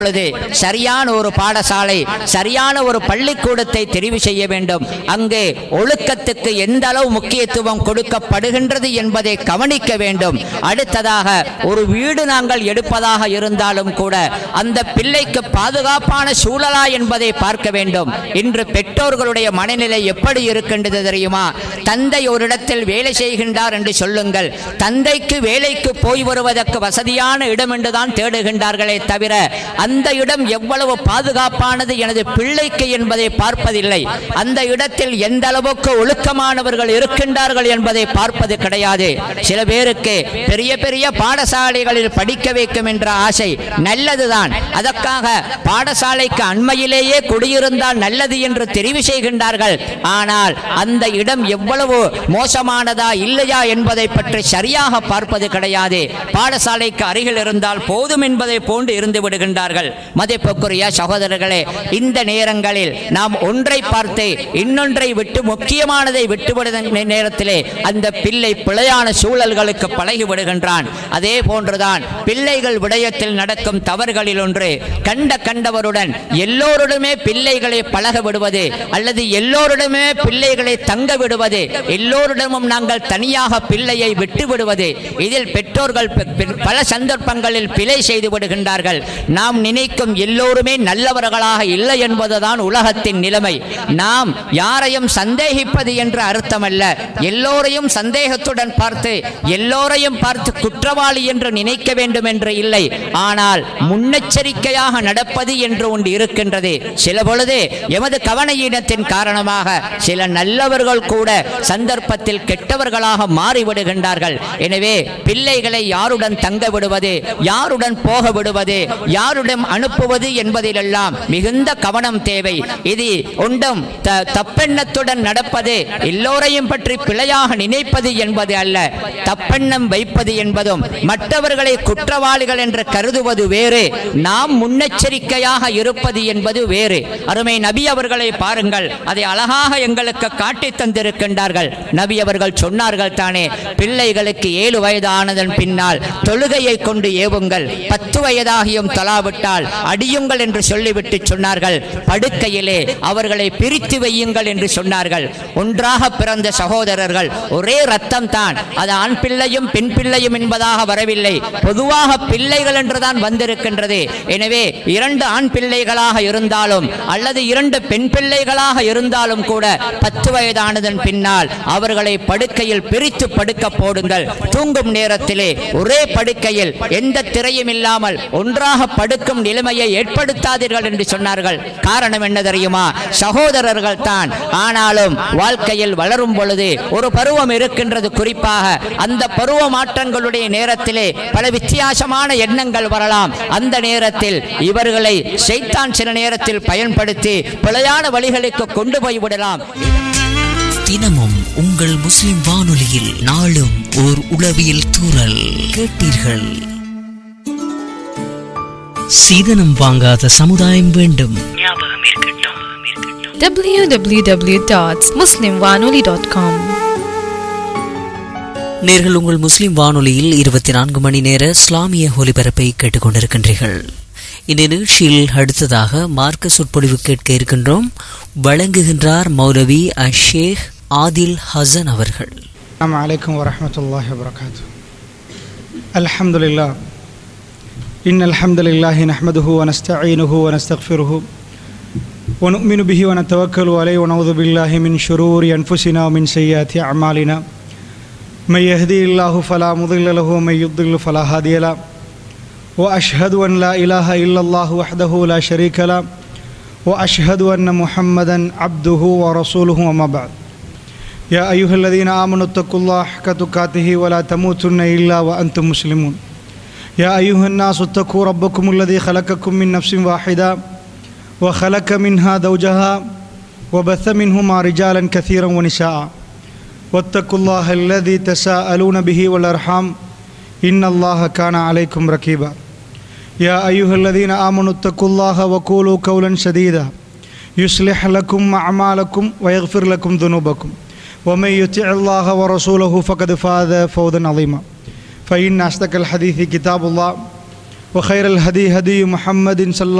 பொழுது சரியான ஒரு பாடசாலை சரியான ஒரு பள்ளிக்கூடத்தை தெரிவு செய்ய வேண்டும் அங்கு ஒழுக்கத்துக்கு எந்த அளவு முக்கியத்துவம் கொடுக்கப்படுகின்றது என்பதை கவனிக்க வேண்டும் அடுத்ததாக ஒரு வீடு நாங்கள் எடுப்பதாக இருந்தாலும் கூட அந்த பிள்ளைக்கு பாதுகாப்பான சூழலா என்பதை பார்க்க வேண்டும் இன்று பெற்றோர்களுடைய மனநிலை எப்படி இருக்கின்றது தெரியுமா தந்தை ஒரு இடத்தில் வேலை செய்கின்றார் என்று சொல்லுங்கள் தந்தைக்கு வேலைக்கு போய் வருவதற்கு வசதியான இடம் என்றுதான் தேடுகின்றார்களே தவிர அந்த இடம் எவ்வளவு பாதுகாப்பானது எனது பிள்ளைக்கு என்பதை பார்ப்பதில்லை அந்த இடத்தில் எந்த அளவுக்கு ஒழுக்கமானவர்கள் இருக்கின்றார்கள் என்பதை பார்ப்பது கிடையாது சில பேருக்கு பெரிய பெரிய பாடசாலைகளில் படிக்க வைக்கும் என்ற ஆசை நல்லதுதான் அதற்காக பாடசாலைக்கு அண்மையிலேயே குடியிருந்தால் நல்லது என்று தெரிவு செய்கின்றார்கள் ஆனால் அந்த இடம் எவ்வளவு மோசமானதா இல்லையா என்பதை பற்றி சரியாக பார்ப்பது கிடையாது பாடசாலைக்கு அருகில் இருந்தால் போதும் என்பதை போன்று இருந்து விடுகின்றார்கள் மதிப்புக்குரிய சகோதரர்களே இந்த நேரங்களில் நாம் ஒன்றை பார்த்து இன்னொன்றை விட்டு முக்கியமானதை விட்டுவிடுகிற நேரத்திலே அந்த பிள்ளை பிழையான சூழல்களுக்கு பழகி விடுகின்றான் அதே போன்றுதான் பிள்ளைகள் விடயத்தில் நடக்கும் தவறுகளில் ஒன்று கண்ட கண்டவருடன் எல்லோருடமே பிள்ளைகளை பழக விடுவது அல்லது எல்லோருடமே பிள்ளைகளை தங்க விடுவது எல்லோரிடமும் நாங்கள் தனியாக பிள்ளையை விட்டு விடுவது இதில் பெற்றோர்கள் பெ- பெ- பல சந்தர்ப்பங்களில் பிழை செய்து விடுகின்றார்கள் நாம் நினைக்கும் எல்லோருமே நல்லவர்களாக இல்லை என்பதுதான் உலகத்தின் நிலைமை நாம் யாரையும் சந்தேகிப்பது என்று அர்த்தமல்ல எல்லோரையும் சந்தேகத்துடன் பார்த்து எல்லோரையும் பார்த்து குற்றவாளி என்று நினைக்க வேண்டும் என்று இல்லை ஆனால் முன்னெச்சரிக்கையாக நடப்பது என்று ஒன்று இருக்கின்றது சில பொழுது எமது கவனையினத்தின் காரணமாக சில நல்லவர்கள் கூட சந்தர்ப்பத்தில் கெட்டவர்களாக மாறிவிடுகின்றார்கள் எனவே பிள்ளைகளை யாருடன் தங்க விடுவது யாருடன் போக விடுவது யாருடன் அனுப்புவது என்பதிலெல்லாம் மிகுந்த கவனம் தேவை இது ஒன்றும் த- தப்பெண்ணத்துடன் நடப்பது எல்லோரையும் பற்றி பிழையாக நினைப்பது என்பது அல்ல தப்பெண்ணம் வைப்பது என்பதும் மற்றவர்களை குற்றவாளிகள் என்று கருதுவது வேறு நாம் முன்னெச்சரிக்கையாக இருப்பது என்பது வேறு அருமை நபி அவர்களை பாருங்கள் அதை அழகாக எங்களுக்கு காட்டித் தந்திருக்கின்றார்கள் நபி அவர்கள் சொன்னார்கள் தானே பிள்ளைகளுக்கு ஏழு வயது ஆனதன் பின்னால் தொழுகையை கொண்டு ஏவுங்கள் பத்து வயதாகியும் தொலாவிட்டால் அடியுங்கள் என்று சொல்லிவிட்டு சொன்னார்கள் படுக்கையிலே அவர்களை பிரித்து வையுங்கள் என்று சொன்னார்கள் ஒன்றாக பிறந்த சகோதரர்கள் ஒரே ரத்தம் தான் அது ஆண் பிள்ளையும் பெண் பிள்ளையும் என்பதாக வரவில்லை பொதுவாக பிள்ளைகள் என்றுதான் வந்திருக்கின்றது எனவே இரண்டு ஆண் பிள்ளைகளாக இருந்தாலும் அல்லது இரண்டு பெண் பிள்ளைகளாக இருந்தாலும் கூட பத்து வயதானதன் பின்னால் அவர்களை படுக்கையில் பிரித்து படுக்க போடுங்கள் தூங்கும் நேரத்திலே ஒரே படுக்கையில் எந்த திரையும் இல்லாமல் ஒன்றாக படுக்கும் நிலைமையை ஏற்படுத்தாதீர்கள் என்று சொன்னார்கள் காரணம் என்ன தெரியுமா சகோதரர்கள் தான் ஆனாலும் வாழ்க்கையில் வளரும் பொழுது ஒரு பருவம் இருக்கின்றது குறிப்பாக அந்த பருவ மாற்றங்களுடைய நேரத்திலே பல வித்தியாசமான எண்ணங்கள் வரலாம் அந்த நேரத்தில் இவர்களை செய்தான் சில நேரத்தில் பயன்படுத்தி பிழையான வழிகளுக்கு கொண்டு போய் விடலாம் தினமும் உங்கள் முஸ்லிம் வானொலியில் நாளும் ஓர் உளவியல் தூறல் கேட்டீர்கள் சீதனம் வாங்காத சமுதாயம் வேண்டும் www.muslimwanoli.com நேர்கள் உங்கள் முஸ்லிம் வானொலியில் இருபத்தி நான்கு மணி நேர இஸ்லாமிய ஒலிபரப்பை கேட்டுக்கொண்டிருக்கின்றீர்கள் இந்த நிகழ்ச்சியில் அடுத்ததாக மார்க்க சொற்பொழிவு கேட்க இருக்கின்றோம் வழங்குகின்றார் மௌலவி அஷேக் ஆதில் ஹசன் அவர்கள் السلام عليكم ورحمة الله وبركاته الحمد لله إن الحمد لله نحمده ونستعينه ونستغفره ونؤمن به ونتوكل عليه ونعوذ بالله من شرور أنفسنا ومن سيئات أعمالنا من يهدي الله فلا مضل له ومن يضلل فلا هادي له وأشهد أن لا إله إلا الله وحده لا شريك له وأشهد أن محمدا عبده ورسوله وما بعد يا أيها الذين آمنوا اتقوا الله حق تقاته ولا تموتن إلا وأنتم مسلمون يا أيها الناس اتقوا ربكم الذي خلقكم من نفس واحدة وخلق منها زوجها وبث منهما رجالا كثيرا ونساء واتقوا الله الذي تساءلون به والأرحام إن الله كان عليكم رقيبا يا أيها الذين آمنوا اتقوا الله وقولوا قولا سديدا يصلح لكم أعمالكم ويغفر لكم ذنوبكم ومن يطع الله ورسوله فقد فاز فوزا عظيما فإن أصدق الحديث كتاب الله وخير الهدي هدي محمد صلى